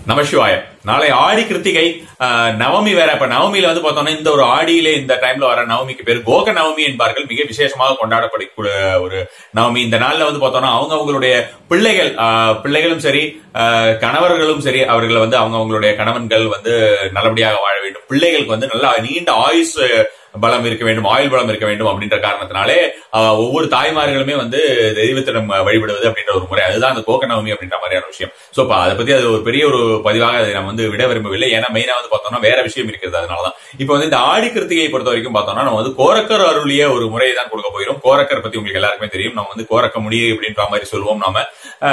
நமசிவாய நாளை ஆடி கிருத்திகை ஆஹ், நவமி வேற இப்ப நவமியில வந்து பார்த்தோம்னா இந்த ஒரு ஆடியில இந்த டைம்ல வர நவமிக்கு பேர் கோக நவமி என்பார்கள் மிக விசேஷமாக கொண்டாடப்படக்கூடிய ஒரு நவமி இந்த நாள்ல வந்து பார்த்தோம்னா அவங்க அவங்களுடைய பிள்ளைகள் ஆஹ், பிள்ளைகளும் சரி ஆஹ், கணவர்களும் சரி அவர்களை வந்து அவங்க அவங்களுடைய கணவன்கள் வந்து நல்லபடியாக வாழ வேண்டும் பிள்ளைகளுக்கு வந்து நல்ல நீண்ட ஆயுஸ் பலம் இருக்க வேண்டும் ஆயுள் பலம் இருக்க வேண்டும் அப்படின்ற காரணத்தினாலே ஆஹ், ஒவ்வொரு தாய்மார்களுமே வந்து தெய்வத்திடம் வழிபடுவது அப்படின்ற ஒரு முறை அதுதான் அந்த கோக நவமி அப்படின்ற மாதிரியான விஷயம் சோ இப்ப அதை பத்தி அது ஒரு பெரிய ஒரு பதிவாக அதை நம்ம வந்து விட விரும்பவில்லை ஏன்னா மெயினா வந்து பார்த்தோம்னா வேற விஷயம் இருக்கிறது அதனாலதான் இப்போ வந்து இந்த ஆடி கிருத்திகையை பொறுத்த வரைக்கும் பார்த்தோம்னா நம்ம வந்து கோரக்கர் அருளிய ஒரு முறையை தான் கொடுக்க போகிறோம் கோரக்கர் பத்தி உங்களுக்கு எல்லாருக்குமே தெரியும் நம்ம வந்து கோரக்க முடிய அப்படின்ற மாதிரி சொல்லுவோம் நாம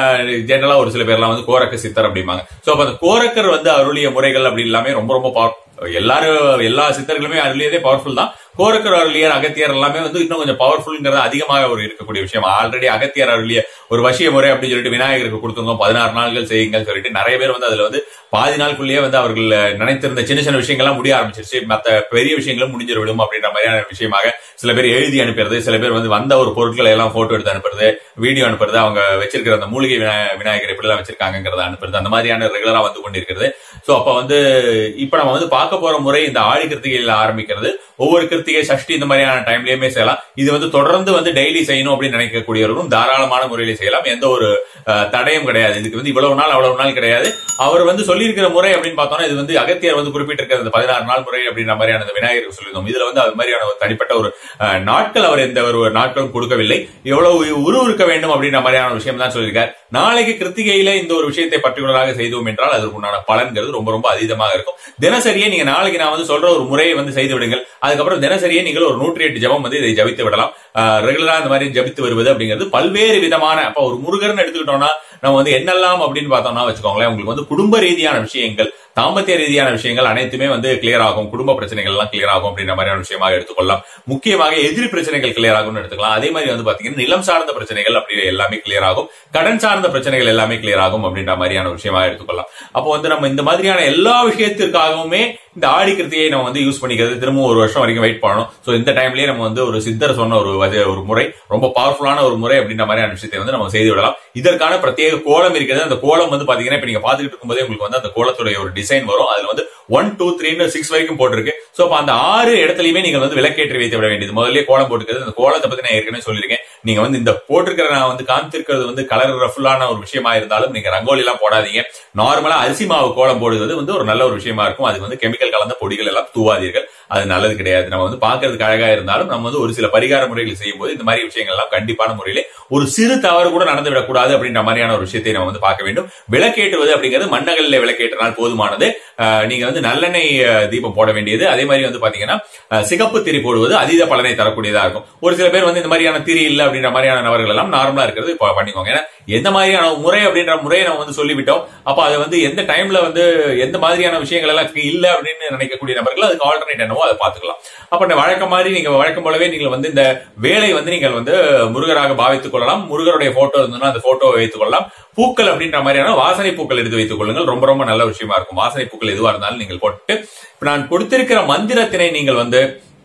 ஜெனரலா ஒரு சில பேர்லாம் வந்து கோரக்க சித்தர் அப்படிம்பாங்க சோ அப்ப அந்த கோரக்கர் வந்து அருளிய முறைகள் அப்படி எல்லாமே ரொம்ப ரொம்ப பவர் எல்லாரும் எல்லா சித்தர்களுமே அருளியதே பவர்ஃபுல் தான் கோரக்கர் அருளியர் அகத்தியர் எல்லாமே வந்து இன்னும் கொஞ்சம் பவர்ஃபுல்ங்கிறது அதிகமாக ஒரு இருக்கக்கூடிய விஷயம் ஆல்ரெடி அகத்தியர் அருளிய ஒரு வசிய முறை அப்படின்னு சொல்லிட்டு விநாயகருக்கு கொடுத்துருந்தோம் பதினாறு நாள்கள் செய்யுங்கள் சொல்லிட்டு நிறைய பேர் வந்து அதுல வந்து பாதி நாளுக்குள்ளேயே வந்து அவர்கள் நினைத்திருந்த சின்ன சின்ன விஷயங்கள்லாம் முடிய ஆரம்பிச்சிருச்சு மத்த பெரிய விஷயங்களும் முடிஞ்சிட விடும் அப்படின்ற மாதிரியான விஷயமாக சில பேர் எழுதி அனுப்புறது சில பேர் வந்து வந்த ஒரு பொருட்களை எல்லாம் போட்டோ எடுத்து அனுப்புறது வீடியோ அனுப்புறது அவங்க வச்சிருக்கிற அந்த மூலிகை விநாய- விநாயகர் எப்படி எல்லாம் வச்சிருக்காங்கிறத அனுப்புறது அந்த மாதிரியான ரெகுலரா வந்து கொண்டிருக்கிறது சோ அப்ப வந்து இப்ப நம்ம வந்து பார்க்க போற முறை இந்த ஆடி கிருத்திகையில ஆரம்பிக்கிறது ஒவ்வொரு கிருத்திகை சஷ்டி இந்த மாதிரியான டைம்லயுமே செய்யலாம் இது வந்து தொடர்ந்து வந்து டெய்லி செய்யணும் அப்படின்னு நினைக்கக்கூடியவர்களும் தாராளமான முறையில செய்யலாம் எந்த ஒரு அஹ், தடையும் கிடையாது இதுக்கு வந்து இவ்வளவு நாள் அவ்வளவு நாள் கிடையாது அவர் வந்து சொல்லியிருக்கிற முறை அப்படின்னு பார்த்தோம்னா இது வந்து அகத்தியர் வந்து குறிப்பிட்டிருக்கிற இந்த பதினாறு நாள் முறை அப்படின்ற மாதிரியான இந்த விநாயகருக்கு சொல்லியிருந்தோம் இதுல வந்து அது மாதிரியான ஒரு தனிப்பட்ட ஒரு அஹ், நாட்கள் அவர் எந்த ஒரு நாட்களும் கொடுக்கவில்லை எவ்வளவு உரு இருக்க வேண்டும் அப்படின்ற மாதிரியான ஒரு விஷயம் தான் சொல்லியிருக்கார் நாளைக்கு கிருத்திகையில இந்த ஒரு விஷயத்தை பர்டிகுலராக செய்தோம் என்றால் அதற்கு உண்டான பலன்கிறது ரொம்ப ரொம்ப அதீதமாக இருக்கும் தினசரியே நீங்க நாளைக்கு நான் வந்து சொல்ற ஒரு முறையை வந்து செய்து விடுங்கள் அதுக்கப்புறம் தினசரியே நீங்கள் ஒரு நூற்றி எட்டு ஜபம் வந்து இதை ஜபித்து விடலாம் ரெகுலரா இந்த மாதிரி ஜபித்து வருவது அப்படிங்கிறது பல்வேறு விதமான அப்ப ஒரு முருகர்னு எடுத்துக்கிட்டோம்னா நம்ம வந்து என்னெல்லாம் அப்படின்னு பார்த்தோம்னா வச்சுக்கோங்களேன் உங்களுக்கு வந்து குடும்ப ரீதியான விஷயங்கள் தாம்பத்திய ரீதியான விஷயங்கள் அனைத்துமே வந்து கிளியர் ஆகும் குடும்ப பிரச்சனைகள் எல்லாம் கிளியர் ஆகும் அப்படின்ற மாதிரியான விஷயமாக எடுத்துக்கொள்ளலாம் முக்கியமாக எதிரி பிரச்சனைகள் கிளியர் ஆகும்னு எடுத்துக்கலாம் அதே மாதிரி வந்து பாத்தீங்கன்னா நிலம் சார்ந்த பிரச்சனைகள் அப்படி எல்லாமே கிளியர் ஆகும் கடன் சார்ந்த பிரச்சனைகள் எல்லாமே கிளியர் ஆகும் அப்படின்ற மாதிரியான ஒரு விஷயமாக எடுத்துக்கொள்ளலாம் அப்போ வந்து நம்ம இந்த மாதிரியான எல்லா விஷயத்திற்காகவுமே இந்த ஆடி கிருத்தியை நம்ம வந்து யூஸ் பண்ணிக்கிறது திரும்ப ஒரு வருஷம் வரைக்கும் வெயிட் பண்ணணும் சோ இந்த டைம்லயே நம்ம வந்து ஒரு சித்தர் சொன்ன ஒரு வகை- ஒரு முறை ரொம்ப பவர்ஃபுல்லான ஒரு முறை அப்படின்ற மாதிரியான விஷயத்தை வந்து நம்ம செய்து விடலாம் இதற்கான பிரத்யேக கோலம் இருக்கிறது அந்த கோலம் வந்து பாத்தீங்கன்னா இப்ப நீங்க பாத்துக்கிட்டு இருக்கும்போதே உங்களுக்கு வந்து அந்த கோலத்துடைய ஒரு டிசைன் வரும் அதுல வந்து ஒன் டூ த்ரீன்னு சிக்ஸ் வரைக்கும் போட்டிருக்கு சோ அப்ப அந்த ஆறு இடத்துலயுமே நீங்க வந்து விளக்கேற்றி வைத்து விட வேண்டியது முதல்லயே கோலம் போட்டுக்கிறது அந்த கோலத்தை பத்தி நான் ஏற்கனவே சொல்லியிருக்கேன் நீங்க வந்து இந்த போட்டிருக்கிற நான் வந்து காமித்திருக்கிறது வந்து கலர் ரஃபுல்லான ஒரு விஷயமா இருந்தாலும் நீங்க ரங்கோலி எல்லாம் போடாதீங்க நார்மலா அரிசி மாவு கோலம் போடுவது வந்து ஒரு நல்ல ஒரு விஷயமா இருக்கும் அது வந்து கெமிக்கல் கலந்த பொடிகள் எல்லாம் தூவாதீர்கள் அது நல்லது கிடையாது நம்ம வந்து பாக்குறதுக்கு அழகா இருந்தாலும் நம்ம வந்து ஒரு சில பரிகார முறைகள் செய்யும் போது இந்த மாதிரி விஷயங்கள் எல்லாம் கண்டிப்பான முறையிலே ஒரு சிறு தவறு கூட நடந்து விடக்கூடாது அப்படின்ற மாதிரியான ஒரு விஷயத்தை நம்ம வந்து பார்க்க வேண்டும் விளக்கேற்றுவது அப்படிங்கிறது மண்ணகல்ல விளக்கேற்றினால் போதுமானது அஹ், நீங்க வந்து நல்லெண்ணெய் அஹ், தீபம் போட வேண்டியது அதே மாதிரி வந்து பாத்தீங்கன்னா அஹ், சிகப்பு திரி போடுவது அதீத பலனை தரக்கூடியதா இருக்கும் ஒரு சில பேர் வந்து இந்த மாதிரியான திரி இல்ல அப்படின்ற மாதிரியான நபர்கள் எல்லாம் நார்மலா இருக்கிறது இப்போ பண்ணிக்கோங்க ஏன்னா எந்த மாதிரியான முறை அப்படின்ற முறையை நம்ம வந்து சொல்லிவிட்டோம் அப்ப அது வந்து எந்த டைம்ல வந்து எந்த மாதிரியான விஷயங்கள் எல்லாம் இல்ல அப்படின்னு நினைக்கக்கூடிய நபர்கள் அதுக்கு ஆல்டர்னேட் என்னவோ அதை பாத்துக்கலாம் அப்ப இந்த வழக்கம் மாதிரி நீங்க வழக்கம் போலவே நீங்கள் வந்து இந்த வேலை வந்து நீங்கள் வந்து முருகராக பாவித்துக் கொள்ளலாம் முருகருடைய போட்டோ இருந்ததுன்னா அந்த போட்டோ வைத்துக் கொள்ளலாம் பூக்கள் அப்படின்ற மாதிரியான வாசனை பூக்கள் எடுத்து வைத்துக் கொள்ளுங்கள் ரொம்ப ரொம்ப நல்ல விஷயமா இருக்கும் வாசனை பூக்கள் எதுவா இருந்தாலும் நீங்கள் போட்டு இப்ப நான் கொடுத்திருக்கிற மந்திரத்தினை நீங்கள் வந்து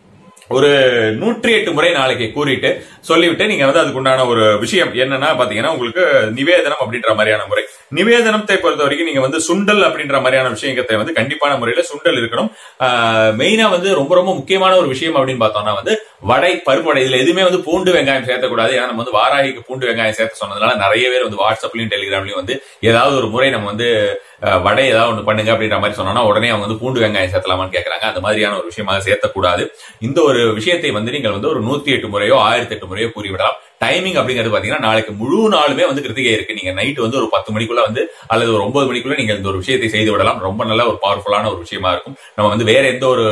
ஒரு நூற்றி எட்டு முறை நாளைக்கு கூறிட்டு சொல்லிவிட்டு நீங்க வந்து அதுக்கு உண்டான ஒரு விஷயம் என்னன்னா பாத்தீங்கன்னா உங்களுக்கு நிவேதனம் அப்படின்ற மாதிரியான முறை நிவேதனத்தை பொறுத்த வரைக்கும் நீங்க வந்து சுண்டல் அப்படின்ற மாதிரியான விஷயத்தை வந்து கண்டிப்பான முறையில சுண்டல் இருக்கணும் மெயினா வந்து ரொம்ப ரொம்ப முக்கியமான ஒரு விஷயம் அப்படின்னு பார்த்தோம்னா வந்து வடை பருப்பு வடை இதுல எதுவுமே வந்து பூண்டு வெங்காயம் சேர்த்தக்கூடாது ஏன்னா நம்ம வந்து வாராகிக்கு பூண்டு வெங்காயம் சேர்த்து சொன்னதுனால நிறைய பேர் வந்து வாட்ஸ்அப்லயும் டெலிகிராம்லயும் வந்து ஏதாவது ஒரு முறை நம்ம வந்து அஹ், வடை ஏதாவது ஒன்று பண்ணுங்க அப்படின்ற மாதிரி சொன்னோம்னா உடனே அவங்க வந்து பூண்டு வெங்காயம் சேர்த்தலாமான்னு கேட்கறாங்க அந்த மாதிரியான ஒரு விஷயமாக சேர்த்தக்கூடாது இந்த ஒரு விஷயத்தை வந்து நீங்கள் வந்து ஒரு நூத்தி எட்டு முறையோ ஆயிரத்தி எட்டு முறையோ கூறிவிடலாம் டைமிங் அப்படிங்கிறது பாத்தீங்கன்னா நாளைக்கு முழு நாளுமே வந்து கிருத்திகை இருக்கு நீங்க நைட் வந்து ஒரு பத்து மணிக்குள்ள வந்து அல்லது ஒரு ஒன்பது மணிக்குள்ள நீங்க இந்த ஒரு விஷயத்தை செய்து விடலாம் ரொம்ப நல்ல ஒரு பவர்ஃபுல்லான ஒரு விஷயமா இருக்கும் நம்ம வந்து வேற எந்த ஒரு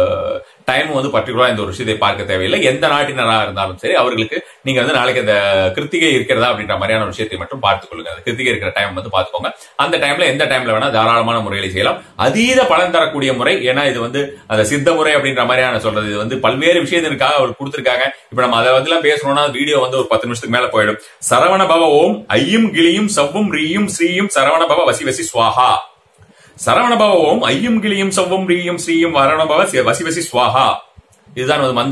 டைம் வந்து பர்டிகுலரா இந்த ஒரு விஷயத்தை பார்க்க தேவையில்லை எந்த நாட்டினரா இருந்தாலும் சரி அவர்களுக்கு நீங்க வந்து நாளைக்கு அந்த கிருத்திகை இருக்கிறதா அப்படின்ற மாதிரியான விஷயத்தை மட்டும் பார்த்துக் கொள்ளுங்க அந்த கிருத்திகை இருக்கிற டைம் வந்து பார்த்துக்கோங்க அந்த டைம்ல எந்த டைம்ல வேணா தாராளமான முறையில செய்யலாம் அதீத பலன் தரக்கூடிய முறை ஏன்னா இது வந்து அந்த சித்த முறை அப்படின்ற மாதிரியான சொல்றது இது வந்து பல்வேறு விஷயத்திற்காக அவர் கொடுத்திருக்காங்க இப்ப நம்ம அதை வந்து எல்லாம் பேசணும்னா வீடியோ வந்து ஒரு பத்து நிமிஷத்துக்கு மேல போயிடும் சரவண பவ ஓம் ஐயும் கிளியும் சவ்வும் ரீயும் ஸ்ரீயும் சரவண பவ வசி வசி ஸ்வாஹா சரவணபவ ஓம் ஐயும் கிளியும் சவ்வும் ரீயும் ஸ்ரீயும் வரணபவ சி- வசி வசி ஸ்வாஹா இதுதான் ஒரு மந்திரம்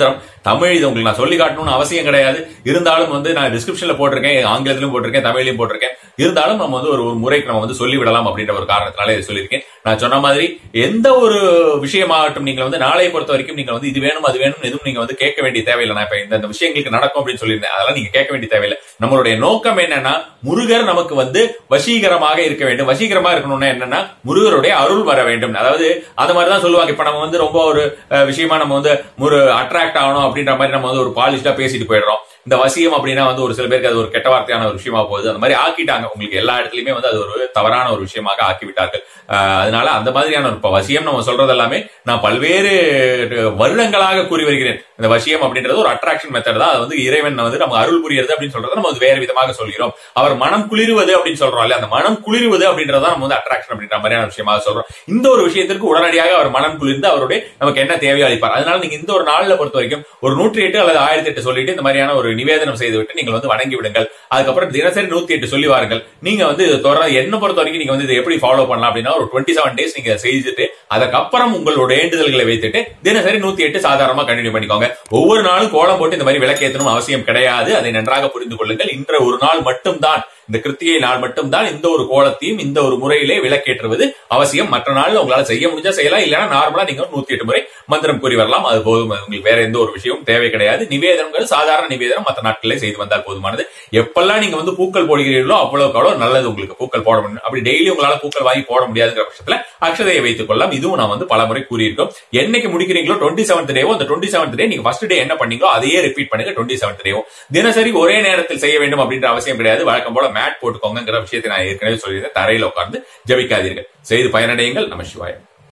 தமிழ் இது உங்களுக்கு நான் சொல்லி காட்டணும்னு அவசியம் கிடையாது இருந்தாலும் வந்து நான் டிஸ்கிரிப்ஷன்ல போட்டிருக்கேன் ஆங்கிலத்திலும் போட்டிருக்கேன் தமிழ்லையும் போட்டிருக்கேன் இருந்தாலும் நம்ம வந்து ஒரு ஒரு முறைக்கு நம்ம வந்து சொல்லி விடலாம் அப்படின்ற ஒரு காரணத்தினால இதை சொல்லியிருக்கேன் நான் சொன்ன மாதிரி எந்த ஒரு விஷயமாகட்டும் நீங்க வந்து நாளைய பொறுத்த வரைக்கும் நீங்க வந்து இது வேணும் அது வேணும் எதுவும் நீங்க வந்து கேட்க வேண்டிய தேவையில்லை நான் இப்ப இந்த இந்த விஷயங்களுக்கு நடக்கும் அப்படின்னு சொல்லியிருந்தேன் அதெல்லாம் நீங்க கேட்க வேண்டிய தேவையில்லை நம்மளுடைய நோக்கம் என்னன்னா முருகர் நமக்கு வந்து வசீகரமாக இருக்க வேண்டும் வசீகரமா இருக்கணும்னா என்னன்னா முருகருடைய அருள் வர வேண்டும் அதாவது அது மாதிரி தான் சொல்லுவாங்க இப்ப நம்ம வந்து ரொம்ப ஒரு அஹ், விஷயமா நம்ம வந்து ஒரு அட்ராக்ட் ஆகணும் அப்படின்ற மாதிரி நம்ம வந்து ஒரு பாலிஷ்டா பேசிட்டு போயிடுறோம் இந்த வசியம் அப்படின்னா வந்து ஒரு சில பேருக்கு அது ஒரு கெட்ட வார்த்தையான ஒரு விஷயமா போகுது அந்த மாதிரி ஆக்கிட்டாங்க உங்களுக்கு எல்லா இடத்துலயுமே வந்து அது ஒரு தவறான ஒரு விஷயமாக ஆக்கி விட்டார்கள் ஆஹ் அதனால அந்த மாதிரியான ஒரு இப்ப வசியம் நம்ம சொல்றது எல்லாமே நான் பல்வேறு வருடங்களாக கூறி வருகிறேன் இந்த வசியம் அப்படின்றது ஒரு அட்ராக்ஷன் மெத்தட் தான் அது வந்து இறைவன் வந்து நம்ம அருள் புரியுறது அப்படின்னு சொல்றதை நம்ம வந்து வேற விதமாக சொல்கிறோம் அவர் மனம் குளிர்வது அப்படின்னு சொல்றோம் இல்ல அந்த மனம் குளிர்வது அப்படின்றத நம்ம வந்து அட்ராக்ஷன் அப்படின்ற மாதிரியான விஷயமாக சொல்றோம் இந்த ஒரு விஷயத்திற்கு உடனடியாக அவர் மனம் குளிர்ந்து அவருடைய நமக்கு என்ன தேவையோ அளிப்பார் அதனால நீங்க இந்த ஒரு நாள்ல பொறுத்த வரைக்கும் ஒரு நூற்றி எட்டு அல்லது ஆயிரத்தி எட்டு சொல்லிட்டு இந்த மாதிரியான ஒரு நிவேதனம் செய்துவிட்டு நீங்கள் வந்து வணங்கி விடுங்கள் அதுக்கப்புறம் தினசரி நூத்தி எட்டு சொல்லி வாருங்கள் நீங்க வந்து இது தொடர்ந்து என்ன பொறுத்த வரைக்கும் நீங்க வந்து இதை எப்படி ஃபாலோ பண்ணலாம் அப்படின்னா ஒரு டுவெண்ட்டி செவன் டேஸ் நீங்க செய்துட்டு அதுக்கப்புறம் உங்களோட வேண்டுதல்களை வைத்துட்டு தினசரி நூத்தி எட்டு சாதாரணமா கண்டினியூ பண்ணிக்கோங்க ஒவ்வொரு நாளும் கோலம் போட்டு இந்த மாதிரி விளக்கேற்றணும் அவசியம் கிடையாது அதை நன்றாக புரிந்து கொள்ளுங்கள் இன்ற ஒரு நாள் மட்டும்தான் இந்த கிருத்திகை நாள் மட்டும்தான் இந்த ஒரு கோலத்தையும் இந்த ஒரு முறையிலே விளக்கேற்றுவது அவசியம் மற்ற நாள்ல உங்களால செய்ய முடிஞ்சா செய்யலாம் இல்லைன்னா நார்மலா நீங்க நூத்தி எட்டு முறை மந்திரம் கூறி வரலாம் அது போதும் உங்களுக்கு வேற எந்த ஒரு விஷயமும் தேவை கிடையாது நிவேதனங்கள் சாதாரண நிவேதனம் மற்ற நாட்களே செய்து வந்தால் போதுமானது எப்பெல்லாம் நீங்க வந்து பூக்கள் போடுகிறீர்களோ அவ்வளவுக்கு அவ்வளவு நல்லது உங்களுக்கு பூக்கள் போட முடியும் அப்படி டெய்லி உங்களால பூக்கள் வாங்கி போட முடியாதுங்கிற பட்சத்துல அக்ஷதையை வைத்துக் கொள்ளலாம் இதுவும் நான் வந்து பலமுறை கூறியிருக்கோம் என்னைக்கு முடிக்கிறீங்களோ டுவெண்ட்டி செவன்த் டேவோ அந்த டுவெண்ட்டி செவன்த் டே நீங்க ஃபர்ஸ்ட் டே என்ன பண்ணீங்களோ அதையே ரிப்பீட் பண்ணுங்க டுவெண்ட்டி செவன்த் டேவும் தினசரி ஒரே நேரத்தில் செய்ய வேண்டும் அப்படின்ற அவசியம் கிடையாது வழக்கம் போல மேட் போட்டுக்கோங்கிற விஷயத்தை நான் ஏற்கனவே சொல்லியிருந்தேன் தரையில உட்கார்ந்து ஜபிக்காதீர்கள் செய்து பயனடையுங்கள் நம சிவாயம்